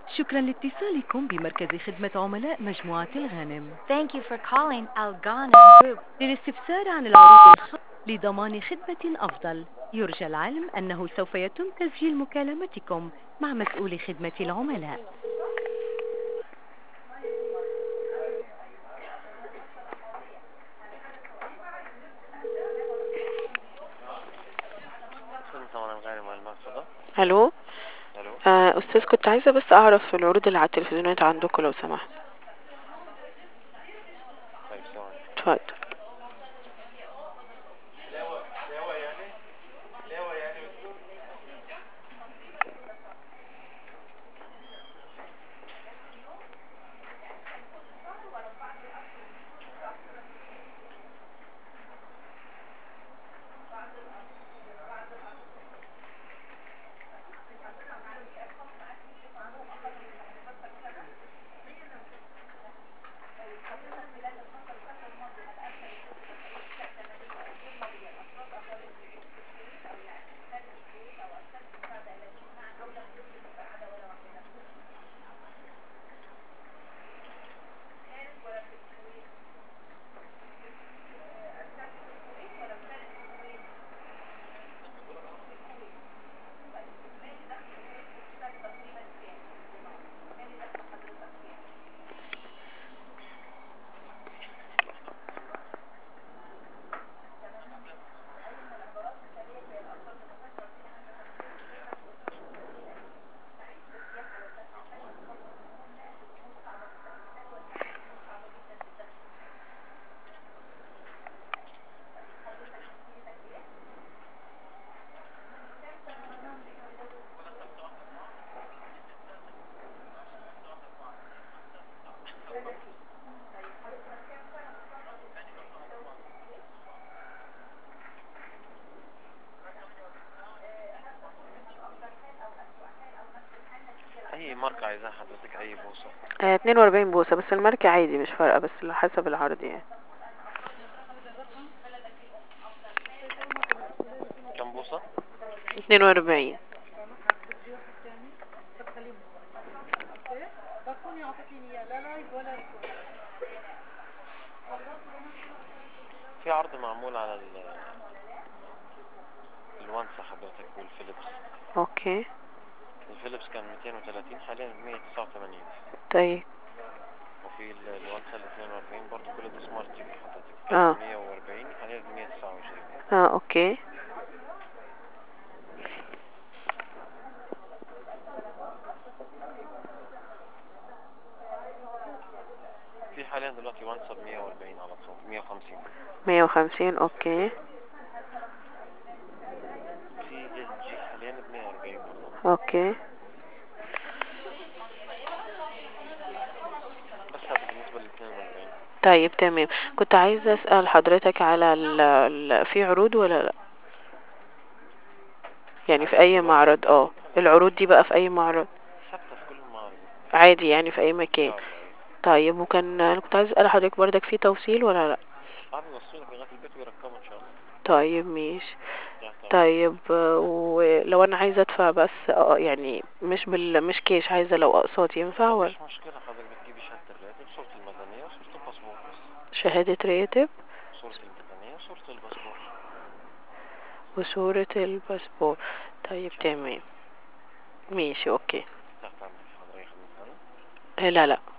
شكرا لاتصالكم بمركز خدمة عملاء مجموعة الغانم Thank you for calling Al Ghanem Group. للاستفسار عن العروض الخاصة لضمان خدمة أفضل يرجى العلم أنه سوف يتم تسجيل مكالمتكم مع مسؤول خدمة العملاء طبعا الغالي مع المقصدة الو الو آه استاذ كنت عايزه بس اعرف العروض اللي على التلفزيونات عندكم لو سمحت طيب ثواني اتفضل اي ماركة عايزاها حضرتك اي بوصة آه 42 بوصه بس الماركه عادي مش فارقه بس على حسب العرض يعني كم بوصة 42 في عرض معمول على ال الوانسة حضرتك والفيليبس اوكي الفيليبس كان 230 حاليا 189 طيب وفي ال- الوانسة ال 42 برضه كل ده سمارت تي في حضرتك اه 140 حاليا 129 اه اوكي في حاليا دلوقتي وانسة ب 140 على طول 150 150 اوكي في ال جي حاليا ب 140 برضه اوكي بس هذا بالنسبة لل 42 طيب تمام كنت عايزه اسال حضرتك على ال... ال... في عروض ولا لا يعني في اي معرض اه العروض دي بقى في اي معرض ثابتة في كل المعارض عادي يعني في اي إن مكان شاء الله طيب وكان انا كنت عايز اسال حضرتك بردك في توصيل ولا لا عم يوصلك لغاية البيت ويركبوا إن شاء الله طيب ماشي تحت أمرك. طيب آه، ولو انا عايزه ادفع بس اه يعني مش بال مش كيش عايزه لو اقساط ينفع ولا مفيش مشكلة حضرتك بتجيبي شهادة الراتب صورة المدنية وصورة الباسبور بس شهاده راتب صورة المدنية وصورة الباسبور وصوره الباسبور طيب تمام ماشي اوكي تحت أمرك حضرتك خدمة ثانية آه، لا لا